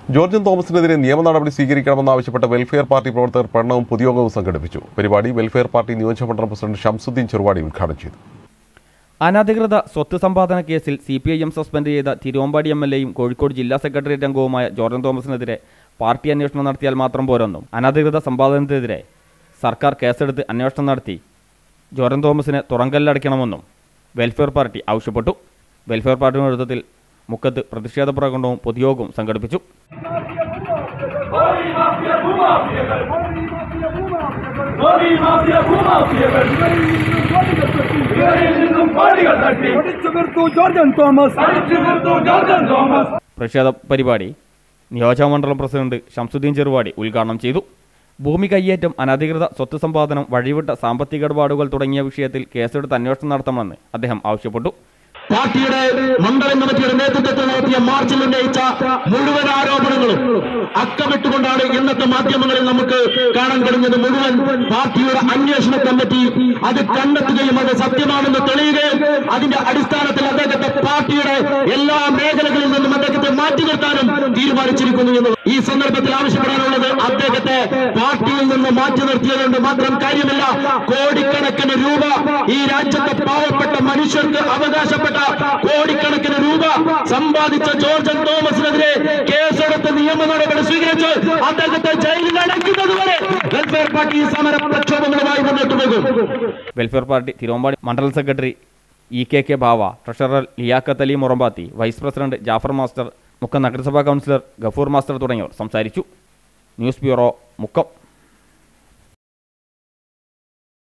ജോർജൻ തോമസിനെതിരെ നിയമ നടപടി സ്വീകരിക്കണമെന്നാവശ്യപ്പെട്ട welfare party പ്രവർത്തകർ പ്രണവും പൊതുയോഗവും സംഘടിപ്പിച്ചു പരിപാടി വെൽഫെയർ പാർട്ടി നിയോജകമണ്ഡലം പ്രസിഡന്റ് ഷംസുദ്ദീൻ ചെറുവാടി ഉദ്ഘാടനം ചെയ്തു അനധികൃത സ്വത്ത് സമ്പാദന കേസിൽ C P I M suspend ചെയ്ത തിരുവമ്പാടി എം എൽ എയും കോഴിക്കോട് ജില്ലാ സെക്രട്ടേറിയറ്റ് അംഗവുമായ ജോർജൻ തോമസിനെതിരെ പാർട്ടി അന്വേഷണം നടത്തിയാൽ മാത്രം പോരെന്നും അനധികൃത സമ്പാദനത്തിനെതിരെ സർക്കാർ കേസെടുത്ത് അന്വേഷണം നടത്തി ജോർജൻ തോമസിനെ തുറങ്കല്ലടയ്ക്കണമെന്നും വെൽഫെയർ പാർട്ടി ആവശ്യപ്പെട്ടു വെൽഫെയർ പാർട്ടിയുടെ നേതൃത്വത്തിൽ മുക്കത്ത് പ്രതിഷേധ പ്രകടനവും പൊതുയോഗവും സംഘടിപ്പിച്ചു മോദി മാഫിയ ഭൂമാഫിയകൾ ഇവരിൽ നിന്നും കോടികൾ തട്ടി അടിച്ചു നിർത്തു ജോർജൻ തോമസ് അടിച്ചു നിർത്തു ജോർജൻ തോമസ് പ്രതിഷേധ പരിപാടി നിയോജകമണ്ഡലം പ്രസിഡന്റ് ഷംസുദ്ദീൻ ചെറുവാടി ഉദ്ഘാടനം ചെയ്തു ഭൂമി കയ്യേറ്റം അനധികൃത സ്വത്ത് സമ്പാദനം വഴിവിട്ട സാമ്പത്തിക ഇടപാടുകൾ തുടങ്ങിയ വിഷയത്തിൽ കേസെടുത്ത് അന്വേഷണം നടത്തണമെന്ന് അദ്ദേഹം ആവശ്യപ്പെട്ടു പാർട്ടിയുടെ മണ്ഡലം കമ്മിറ്റിയുടെ നേതൃത്വത്തിൽ നടത്തിയ മാർച്ചിൽ ഉന്നയിച്ച മുഴുവൻ ആരോപണങ്ങളും അക്കമിട്ടുകൊണ്ടാണ് ഇന്നത്തെ മാധ്യമങ്ങളിൽ നമുക്ക് കാണാൻ കഴിഞ്ഞത് മുഴുവൻ പാർട്ടിയുടെ അന്വേഷണ കമ്മിറ്റി അത് കണ്ടെത്തുകയും അത് സത്യമാണെന്ന് തെളിയുകയും അതിന്റെ അടിസ്ഥാനത്തിൽ അദ്ദേഹത്തെ പാർട്ടിയുടെ എല്ലാ മേഖലകളിൽ നിന്നും അദ്ദേഹത്തെ മാറ്റി നിർത്താനും തീരുമാനിച്ചിരിക്കുന്നു എന്നുള്ളത് ഈ സന്ദർഭത്തിൽ ആവശ്യപ്പെടാനുള്ളത് അദ്ദേഹത്തെ പാർട്ടിയിൽ നിന്ന് മാറ്റി നിർത്തിയതുകൊണ്ട് മാത്രം കാര്യമില്ല കോടിക്കണക്കിന് രൂപ ഈ രാജ്യത്തെ പാവപ്പെട്ട മനുഷ്യർക്ക് അവകാശപ്പെട്ട കോടിക്കണക്കിന് രൂപ സമ്പാദിച്ച ജോർജൻ തോമസിനെതിരെ കേസെടുത്ത് നിയമ നടപടി സ്വീകരിച്ച് അദ്ദേഹത്തെ ജയിലിൽ അടയ്ക്കുന്നത് വരെ വെൽഫെയർ പാർട്ടി സമര പ്രക്ഷോഭങ്ങളുമായി മുന്നോട്ട് പോകും വെൽഫെയർ പാർട്ടി തിരുവമ്പാടി മണ്ഡലം secretary E K K Bava treasurer Liyaqat Ali Murambathi vice president Jafar master Mukkam നഗരസഭാ കൗൺസിലർ ഗഫൂർ മാസ്റ്റർ തുടങ്ങിയവർ സംസാരിച്ചു ന്യൂസ് ബ്യൂറോ മുക്കം